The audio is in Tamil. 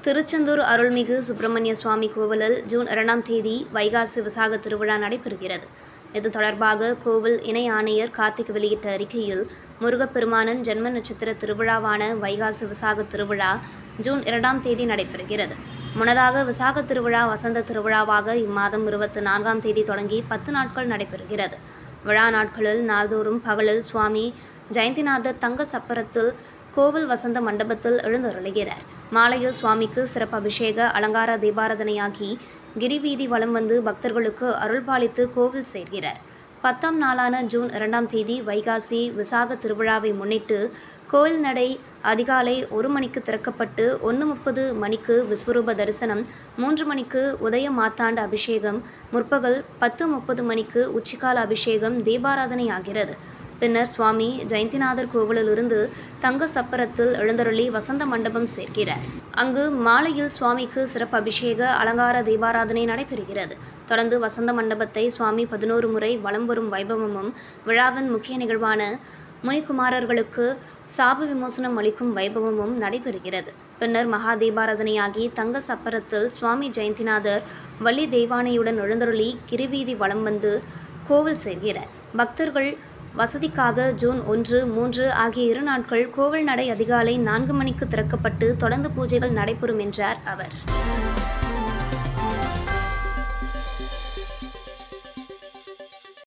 திருச்செந்தூர் அருள்மிகு சுப்பிரமணிய சுவாமி கோவிலில் ஜூன் இரண்டாம் தேதி வைகாசி விசாக திருவிழா நடைபெறுகிறது இது தொடர்பாக கோவில் இணை ஆணையர் கார்த்திக் வெளியிட்ட அறிக்கையில் முருகப்பெருமானின் ஜென்ம நட்சத்திர திருவிழாவான வைகாசி விசாக திருவிழா ஜூன் இரண்டாம் தேதி நடைபெறுகிறது முன்னதாக விசாக திருவிழா வசந்த திருவிழாவாக இம்மாதம் இருபத்தி நான்காம் தேதி தொடங்கி பத்து நாட்கள் நடைபெறுகிறது விழா நாட்களில் நாள்தோறும் பகலில் சுவாமி ஜெயந்திநாதர் தங்க சப்பரத்தில் கோவில் வசந்த மண்டபத்தில் எழுந்தருளுகிறார் மாலையில் சுவாமிக்கு சிறப்பு அபிஷேக அலங்கார தீபாரதனையாகி கிரிவீதி வலம் வந்து பக்தர்களுக்கு அருள்பாலித்து கோவில் சேர்கிறார் பத்தாம் நாளான ஜூன் இரண்டாம் தேதி வைகாசி விசாக திருவிழாவை முன்னிட்டு கோயில் நடை அதிகாலை ஒரு மணிக்கு திறக்கப்பட்டு ஒன்று முப்பது மணிக்கு விஸ்வரூப தரிசனம் மூன்று மணிக்கு உதய மாத்தாண்ட அபிஷேகம் முற்பகல் பத்து முப்பது மணிக்கு உச்சிக்கால அபிஷேகம் தீபாராதனை ஆகிறது பின்னர் சுவாமி ஜெயந்திநாதர் கோவிலிலிருந்து தங்க சப்பரத்தில் எழுந்தருளி வசந்த மண்டபம் சேர்க்கிறார் அங்கு மாலையில் சுவாமிக்கு சிறப்பு அபிஷேக அலங்கார தீபாராதனை நடைபெறுகிறது தொடர்ந்து வசந்த மண்டபத்தை சுவாமி பதினோரு முறை வலம் வரும் வைபவமும் விழாவின் முக்கிய நிகழ்வான முனிகுமாரர்களுக்கு சாப விமோசனம் அளிக்கும் வைபவமும் நடைபெறுகிறது பின்னர் மகா தீபாராதனையாகி தங்க சப்பரத்தில் சுவாமி ஜெயந்திநாதர் வள்ளி தெய்வானையுடன் எழுந்தருளி கிரிவீதி வலம் வந்து கோவில் சேர்கிறார் பக்தர்கள் வசதிக்காக ஜூன் ஒன்று மூன்று ஆகிய இரு நாட்கள் கோவில் நடை அதிகாலை நான்கு மணிக்கு திறக்கப்பட்டு தொடர்ந்து பூஜைகள் நடைபெறும் என்றார் அவர்